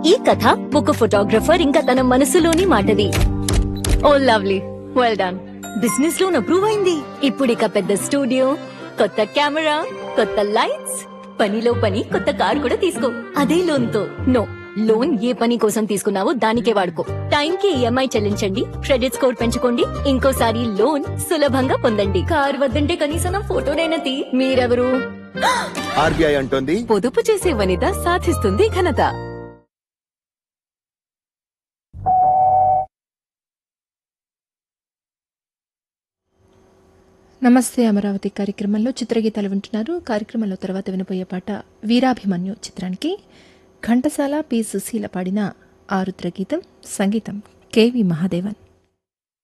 ఈ కథ ఒక ఫోటోగ్రఫర్ ఇంకా తన మనసులోని మాటది ఓ lovely well done business loan approve అయింది ఇప్పుడు ఇక పెద్ద స్టూడియో కొత్త కెమెరా కొత్త లైట్స్ పనిలో పని కొత్త కార్ కూడా తీసుకో అదే లోన్ తో నో లోన్ ఏ పని కోసం తీసుకున్నావో దానికే వాడుకో టైం కి ఈఎంఐ చెల్లించండి క్రెడిట్ స్కోర్ పెంచుకోండి ఇంకోసారి లోన్ సులభంగా పొందండి కార్ వద్దంటే కనీసం నా ఫోటోనైనా తీ మీరెవరు ఆర్బీఐ అంటోంది పొదుపు చేసే వనిత సాధిస్తుంది ఘనత నమస్తే అమరావతి కార్యక్రమంలో చిత్రగీతాలు వింటున్నారు కార్యక్రమంలో తర్వాత వినబోయే పాట వీరాభిమన్యు చిత్రానికి ఘంటసాల పి సుశీల పాడిన ఆరుద్ర గీతం సంగీతం కెవి మహాదేవన్